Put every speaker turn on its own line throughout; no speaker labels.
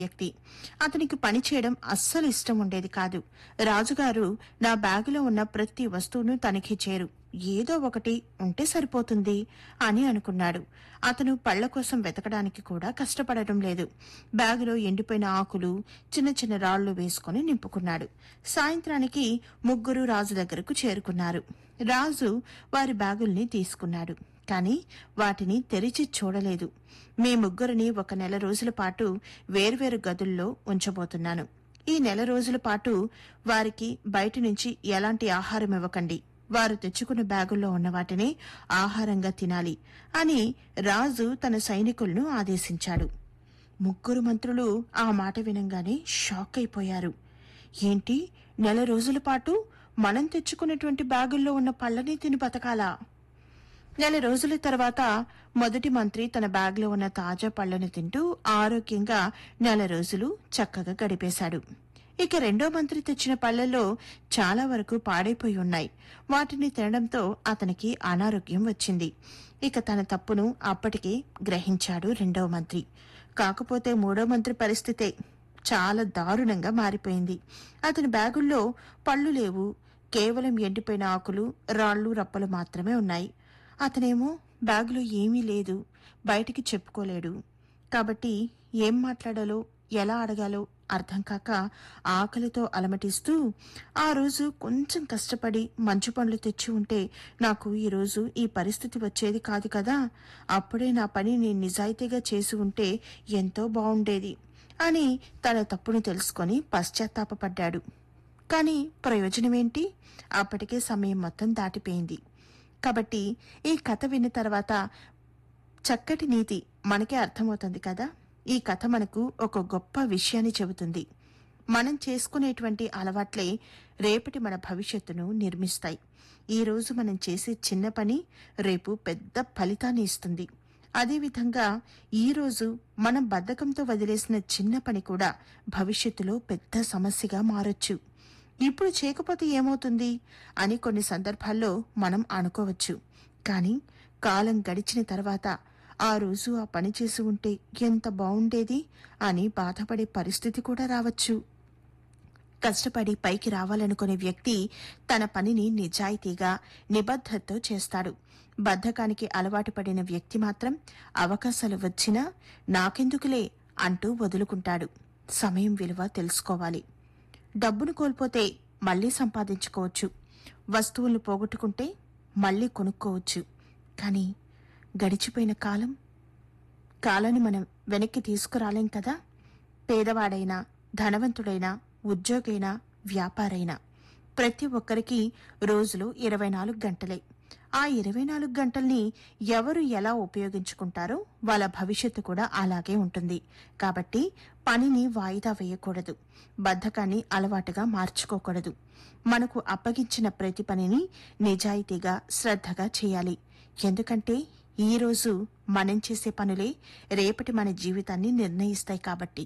వ్యక్తి అతనికి పని చేయడం అస్సలు ఇష్టం ఉండేది కాదు రాజుగారు నా బ్యాగులో ఉన్న ప్రతి వస్తువును తనిఖీ చేయరు ఏదో ఒకటి ఉంటే సరిపోతుంది అని అనుకున్నాడు అతను పళ్ల కోసం వెతకడానికి కూడా కష్టపడటం లేదు బ్యాగులో ఎండిపోయిన ఆకులు చిన్న చిన్న రాళ్లు వేసుకుని నింపుకున్నాడు సాయంత్రానికి ముగ్గురు రాజు దగ్గరకు చేరుకున్నారు రాజు వారి బ్యాగుల్ని తీసుకున్నాడు కాని వాటిని తెరిచి చూడలేదు మీ ముగ్గురిని ఒక నెల రోజుల పాటు వేర్వేరు గదుల్లో ఉంచబోతున్నాను ఈ నెల రోజుల పాటు వారికి బయట నుంచి ఎలాంటి ఆహారం ఇవ్వకండి వారు తెచ్చుకున్న బ్యాగుల్లో ఉన్న వాటిని ఆహారంగా తినాలి అని రాజు తన సైనికులను ఆదేశించాడు ముగ్గురు మంత్రులు ఆ మాట వినంగానే షాక్ అయిపోయారు ఏంటి నెల రోజుల పాటు మనం తెచ్చుకున్నటువంటి బ్యాగుల్లో ఉన్న పళ్ళని తిని బతకాలా నెల రోజుల తర్వాత మొదటి మంత్రి తన బ్యాగ్లో ఉన్న తాజా పళ్లను తింటూ ఆరోగ్యంగా నెల రోజులు చక్కగా గడిపేశాడు ఇక రెండో మంత్రి తెచ్చిన పళ్లలో చాలా వరకు పాడైపోయి ఉన్నాయి వాటిని తినడంతో అతనికి అనారోగ్యం వచ్చింది ఇక తన తప్పును అప్పటికే గ్రహించాడు రెండవ మంత్రి కాకపోతే మూడో మంత్రి పరిస్థితే చాలా దారుణంగా మారిపోయింది అతని బ్యాగుల్లో పళ్ళు లేవు కేవలం ఎండిపోయిన ఆకులు రాళ్ళు రప్పలు మాత్రమే ఉన్నాయి అతనేమో బ్యాగులో ఏమీ లేదు బయటికి చెప్పుకోలేడు కాబట్టి ఏం మాట్లాడాలో ఎలా అడగాలో అర్థం కాక ఆకలితో అలమటిస్తూ ఆ రోజు కొంచెం కష్టపడి మంచు పండ్లు తెచ్చి ఉంటే నాకు ఈ రోజు ఈ పరిస్థితి వచ్చేది కాదు కదా అప్పుడే నా పని నేను నిజాయితీగా చేసి ఉంటే ఎంతో బావుండేది అని తన తప్పును తెలుసుకొని పశ్చాత్తాపపడ్డాడు కానీ ప్రయోజనమేంటి అప్పటికే సమయం మొత్తం దాటిపోయింది కాబట్టి ఈ కథ విన్న తర్వాత చక్కటి నీతి మనకే అర్థమవుతుంది కదా ఈ కథ మనకు ఒక గొప్ప విషయాన్ని చెబుతుంది మనం చేసుకునేటువంటి అలవాట్లే రేపటి మన భవిష్యత్తును నిర్మిస్తాయి ఈ రోజు మనం చేసే చిన్న పని రేపు పెద్ద ఫలితాన్ని ఇస్తుంది అదేవిధంగా ఈ రోజు మనం బద్ధకంతో వదిలేసిన చిన్న పని కూడా భవిష్యత్తులో పెద్ద సమస్యగా మారొచ్చు ఇప్పుడు చేయకపోతే ఏమవుతుంది అని కొన్ని సందర్భాల్లో మనం అనుకోవచ్చు కానీ కాలం గడిచిన తర్వాత ఆ రోజు ఆ పని చేసి ఉంటే ఎంత బావుండేది అని బాధపడే పరిస్థితి కూడా రావచ్చు కష్టపడి పైకి రావాలనుకునే వ్యక్తి తన పనిని నిజాయితీగా నిబద్ధతతో చేస్తాడు బద్ధకానికి అలవాటు పడిన వ్యక్తి మాత్రం అవకాశాలు వచ్చినా నాకెందుకులే అంటూ వదులుకుంటాడు సమయం విలువ తెలుసుకోవాలి డబ్బును కోల్పోతే మళ్ళీ సంపాదించుకోవచ్చు వస్తువులను పోగొట్టుకుంటే మళ్ళీ కొనుక్కోవచ్చు కానీ గడిచిపోయిన కాలం కాలాన్ని మనం వెనక్కి తీసుకురాలేం కదా పేదవాడైనా ధనవంతుడైనా ఉద్యోగైనా వ్యాపారైనా ప్రతి ఒక్కరికి రోజులు ఇరవై నాలుగు గంటలే ఆ ఇరవై నాలుగు గంటల్ని ఎవరు ఎలా ఉపయోగించుకుంటారో వాళ్ళ భవిష్యత్తు కూడా అలాగే ఉంటుంది కాబట్టి పనిని వాయిదా వేయకూడదు బద్ధకాన్ని అలవాటుగా మార్చుకోకూడదు మనకు అప్పగించిన ప్రతి పనిని నిజాయితీగా శ్రద్ధగా చేయాలి ఎందుకంటే ఈ రోజు మనం చేసే పనులే రేపటి మన జీవితాన్ని నిర్ణయిస్తాయి కాబట్టి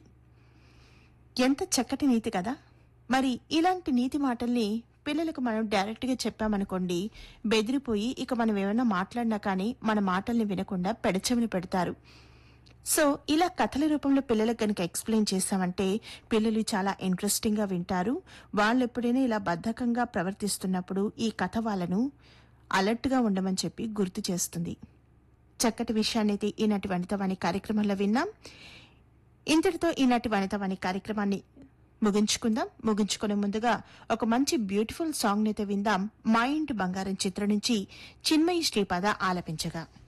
ఎంత చక్కటి నీతి కదా మరి ఇలాంటి నీతి మాటల్ని పిల్లలకు మనం డైరెక్ట్ గా చెప్పామనుకోండి బెదిరిపోయి ఇక మనం ఏమైనా మాట్లాడినా కానీ మన మాటల్ని వినకుండా పెడచెవిని పెడతారు సో ఇలా కథల రూపంలో పిల్లలకు కనుక ఎక్స్ప్లెయిన్ చేస్తామంటే పిల్లలు చాలా ఇంట్రెస్టింగ్ గా వింటారు వాళ్ళు ఎప్పుడైనా ఇలా బద్ధకంగా ప్రవర్తిస్తున్నప్పుడు ఈ కథ వాళ్ళను అలర్ట్ గా ఉండమని చెప్పి గుర్తు చేస్తుంది చక్కటి విషయాన్ని ఈనాటి వనితవాణి కార్యక్రమంలో విన్నాం ఇంతటితో ఈనాటి వనితవాణి కార్యక్రమాన్ని ముగించుకుందాం ముగించుకునే ముందుగా ఒక మంచి బ్యూటిఫుల్ సాంగ్ అయితే విందాం మా ఇంటి బంగారం చిత్రం నుంచి చిన్మయి శ్రీపాద ఆలపించగా